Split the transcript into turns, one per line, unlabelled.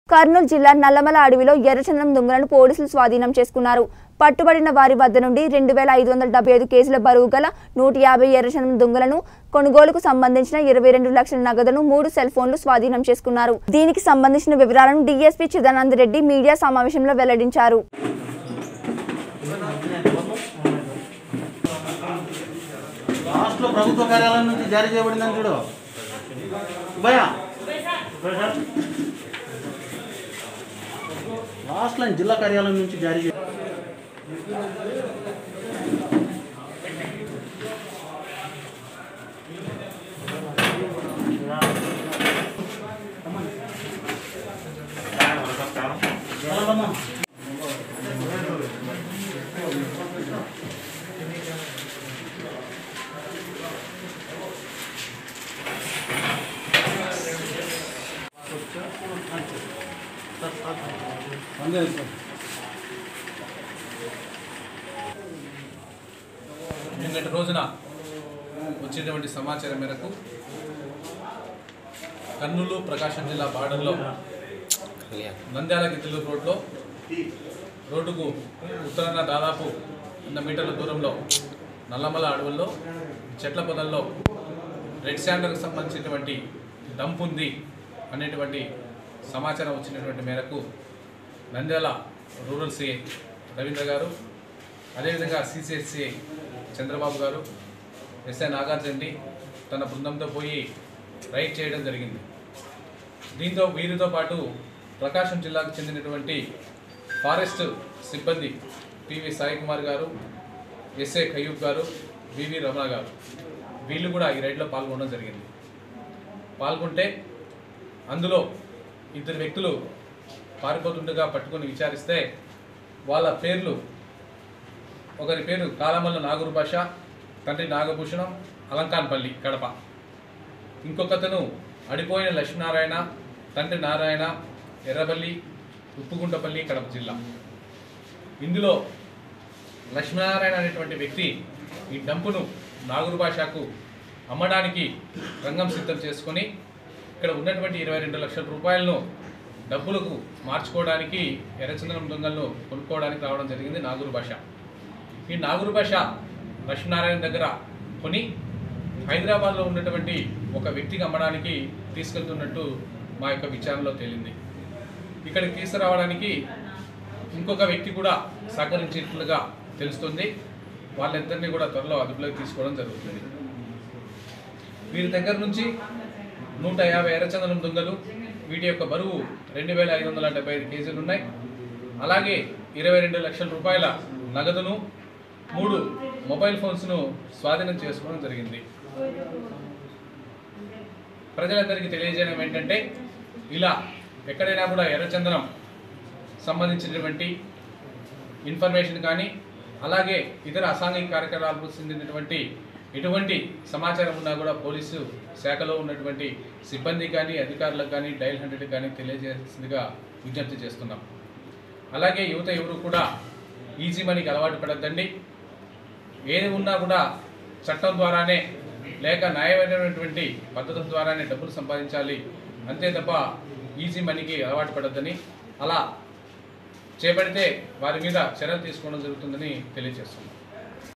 కర్నూలు జిల్లా నల్లమల అడవిలో ఎర్రచందనం దొంగలను పోలీసులు స్వాధీనం చేసుకున్నారు పట్టుబడిన వారి వద్ద నుండి రెండు వేల ఐదు వందల డెబ్బై ఐదు కేజీల బరువు గల నూట యాభై ఎర్రచందనం దొంగలను కొనుగోలుకు సంబంధించిన ఇరవై రెండు లక్షల నగదును మూడు సెల్ ఫోన్లు స్వాధీనం చేసుకున్నారు దీనికి సంబంధించిన వివరాలను డీఎస్పీ చిదానంద్ రెడ్డి మీడియా సమావేశంలో వెల్లడించారు
లాస్ట్లో ప్రభుత్వ కార్యాలయం నుంచి జారీ చేయబడిందని చూడు భయ లాస్ట్ లైన్ జిల్లా కార్యాలయం నుంచి జారీ చే వెళ్ళమ్మా.
నిన్నటి రోజున వచ్చినటువంటి సమాచారం మేరకు కర్నూలు ప్రకాశం జిల్లా బార్డర్లో నంద్యాల గిద్దలూరు రోడ్లో రోడ్డుకు ఉత్తరాన దాదాపు వంద మీటర్ల దూరంలో నల్లమల అడవుల్లో చెట్ల పొదల్లో రెడ్ శాండర్కి సంబంధించినటువంటి డంప్ ఉంది అనేటువంటి సమాచారం వచ్చినటువంటి మేరకు నంద్యాల రూరల్ సిఐ రవీంద్ర గారు అదేవిధంగా సిసిఎస్సి చంద్రబాబు గారు ఎస్ఐ నాగార్జునండి తన బృందంతో పోయి రైడ్ చేయడం జరిగింది దీంతో వీరితో పాటు ప్రకాశం జిల్లాకు చెందినటువంటి ఫారెస్ట్ సిబ్బంది పివి సాయి కుమార్ గారు ఎస్ఏ ఖయూబ్ గారు వివి రమణ గారు వీళ్ళు కూడా ఈ రైడ్లో పాల్గొనడం జరిగింది పాల్గొంటే అందులో ఇద్దరు వ్యక్తులు పారిపోతుండగా పట్టుకొని విచారిస్తే వాళ్ళ పేర్లు ఒకరి పేరు కాలమల్ల నాగూరు భాష తండ్రి నాగభూషణం అలంకాన్పల్లి కడప ఇంకొకతను అడిపోయిన లక్ష్మీనారాయణ తండ్రి నారాయణ ఎర్రబల్లి ఉప్పుగుంటపల్లి కడప జిల్లా ఇందులో లక్ష్మీనారాయణ అనేటువంటి వ్యక్తి ఈ డంపును నాగూరు భాషకు అమ్మడానికి రంగం సిద్ధం చేసుకొని ఇక్కడ ఉన్నటువంటి ఇరవై రెండు లక్షల రూపాయలను డబ్బులకు మార్చుకోవడానికి ఎర్రచందనం దొంగలను కొనుక్కోవడానికి రావడం జరిగింది నాగూరు భాష ఈ నాగూరు భాష లక్ష్మీనారాయణ దగ్గర కొని హైదరాబాద్లో ఉన్నటువంటి ఒక వ్యక్తికి అమ్మడానికి తీసుకెళ్తున్నట్టు మా యొక్క విచారణలో తేలింది ఇక్కడికి తీసుకురావడానికి ఇంకొక వ్యక్తి కూడా సహకరించినట్లుగా తెలుస్తుంది వాళ్ళిద్దరిని కూడా త్వరలో అదుపులోకి తీసుకోవడం జరుగుతుంది వీరి దగ్గర నుంచి నూట యాభై ఎర్రచందనం దొంగలు వీటి యొక్క బరువు రెండు వేల ఐదు వందల డెబ్బై ఐదు కేజీలు ఉన్నాయి అలాగే ఇరవై రెండు లక్షల రూపాయల నగదును మూడు మొబైల్ ఫోన్స్ను స్వాధీనం చేసుకోవడం జరిగింది ప్రజలందరికీ తెలియజేయడం ఏంటంటే ఇలా ఎక్కడైనా కూడా ఎర్రచందనం సంబంధించినటువంటి ఇన్ఫర్మేషన్ కానీ అలాగే ఇతర అసాంఘిక కార్యకలాపాలకు చెందినటువంటి ఎటువంటి సమాచారం ఉన్నా కూడా పోలీసు శాఖలో ఉన్నటువంటి సిబ్బంది కానీ అధికారులకు కానీ డైల్ హండ్రెడ్ కానీ తెలియజేసిందిగా విజ్ఞప్తి చేస్తున్నాం అలాగే యువత ఎవరు కూడా ఈజీ మనీకి అలవాటు పడద్దండి ఏది ఉన్నా కూడా చట్టం ద్వారానే లేక న్యాయమైనటువంటి పద్ధతుల ద్వారానే డబ్బులు సంపాదించాలి అంతే తప్ప ఈజీ మనీకి అలవాటు పడద్దని అలా చేపడితే వారి మీద చర్యలు తీసుకోవడం జరుగుతుందని తెలియజేస్తున్నాం